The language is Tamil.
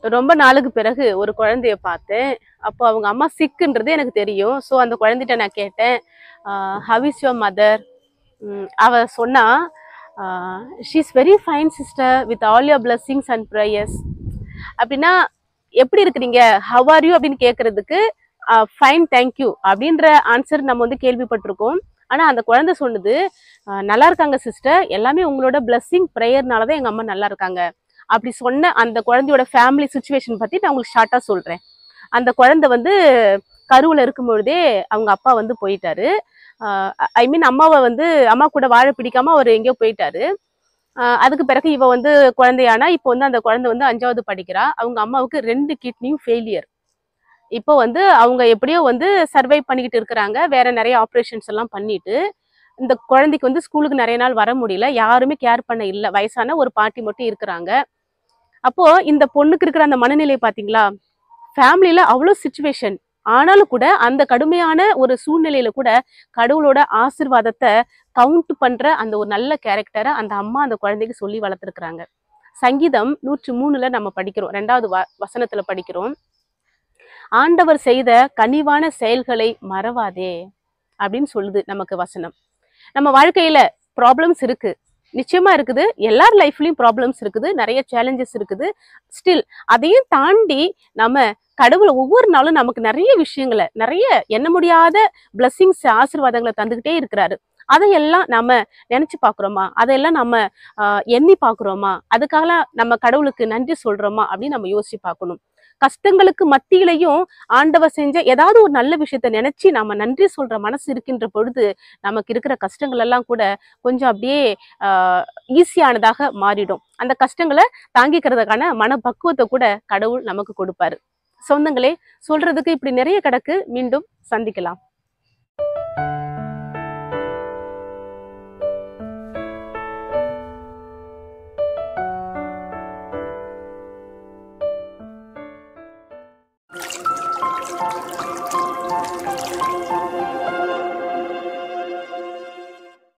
ரொம்ப நாளுக்கு பிறகு ஒரு குழந்தைய பார்த்தேன் அப்போ அவங்க அம்மா சிக்குன்றது எனக்கு தெரியும் ஸோ அந்த குழந்தைகிட்ட நான் கேட்டேன் ஹவ் இஸ் யுவர் மதர் அவ சொன்னா she's very fine sister with all your blessings and prayers அப்படின்னா எப்படி இருக்கிறீங்க ஹவ் ஆர் யூ அப்படின்னு கேட்கறதுக்கு ஃபைன் தேங்க்யூ அப்படின்ற ஆன்சர் நம்ம வந்து கேள்விப்பட்டிருக்கோம் ஆனா அந்த குழந்தை சொன்னது "ஆஹ் நல்லா இருக்காங்க சிஸ்டர் எல்லாமே உங்களோட blessing ப்ரேயர்னால தான் எங்க அம்மா நல்லா இருக்காங்க அப்படி சொன்ன அந்த குழந்தையோட ஃபேமிலி சுச்சுவேஷன் பத்தி நான் உங்களுக்கு ஷார்ட்டா சொல்றேன் அந்த குழந்தை வந்து கருவுல இருக்கும் பொழுதே அவங்க அப்பா வந்து போயிட்டாரு ஐ மீன் அம்மாவை வந்து அம்மா கூட வாழ பிடிக்காம அவர் எங்கேயோ போயிட்டாரு ஆஹ் அதுக்கு பிறகு இவ வந்து குழந்தையானா இப்போ வந்து அந்த குழந்தை வந்து அஞ்சாவது படிக்கிறா அவங்க அம்மாவுக்கு ரெண்டு கிட்னியும் ஃபெயிலியர் இப்போ வந்து அவங்க எப்படியோ வந்து சர்வை பண்ணிக்கிட்டு இருக்கிறாங்க வேற நிறைய ஆப்ரேஷன்ஸ் எல்லாம் பண்ணிட்டு இந்த குழந்தைக்கு வந்து ஸ்கூலுக்கு நிறைய நாள் வர முடியல யாருமே கேர் பண்ண இல்லை வயசான ஒரு பாட்டி மட்டும் இருக்கிறாங்க அப்போ இந்த பொண்ணுக்கு இருக்கிற அந்த மனநிலை பாத்தீங்களா ஃபேமிலியில அவ்வளோ சுச்சுவேஷன் ஆனாலும் கூட அந்த கடுமையான ஒரு சூழ்நிலையில கூட கடவுளோட ஆசிர்வாதத்தை கவுண்ட் பண்ற அந்த ஒரு நல்ல கேரக்டரை அந்த அம்மா அந்த குழந்தைக்கு சொல்லி வளர்த்துருக்குறாங்க சங்கீதம் நூற்றி மூணுல நம்ம படிக்கிறோம் ரெண்டாவது வ வசனத்துல படிக்கிறோம் ஆண்டவர் செய்த கனிவான செயல்களை மறவாதே அப்படின்னு சொல்லுது நமக்கு வசனம் நம்ம வாழ்க்கையில ப்ராப்ளம்ஸ் இருக்கு நிச்சயமா இருக்குது எல்லார் லைஃப்லயும் ப்ராப்ளம்ஸ் இருக்குது நிறைய சேலஞ்சஸ் இருக்குது ஸ்டில் அதையும் தாண்டி நம்ம கடவுள் ஒவ்வொரு நாளும் நமக்கு நிறைய விஷயங்களை நிறைய எண்ண முடியாத பிளஸ்ஸிங்ஸ் ஆசீர்வாதங்களை தந்துகிட்டே இருக்கிறாரு அதையெல்லாம் நம்ம நினைச்சு பாக்குறோமா அதையெல்லாம் நம்ம ஆஹ், எண்ணி பாக்குறோமா அதுக்காக நம்ம கடவுளுக்கு நன்றி சொல்றோமா அப்படின்னு நம்ம யோசிச்சு பார்க்கணும் கஷ்டங்களுக்கு மத்தியிலையும் ஆண்டவர் செஞ்ச ஏதாவது ஒரு நல்ல விஷயத்த நினைச்சு நம்ம நன்றி சொல்ற மனசு இருக்கின்ற பொழுது நமக்கு இருக்கிற கஷ்டங்கள் எல்லாம் கூட கொஞ்சம் அப்படியே ஈஸியானதாக மாறிடும் அந்த கஷ்டங்களை தாங்கிக்கிறதுக்கான மனப்பக்குவத்தை கூட கடவுள் நமக்கு கொடுப்பாரு சொந்தங்களே சொல்றதுக்கு இப்படி நிறைய கிடக்கு மீண்டும் சந்திக்கலாம்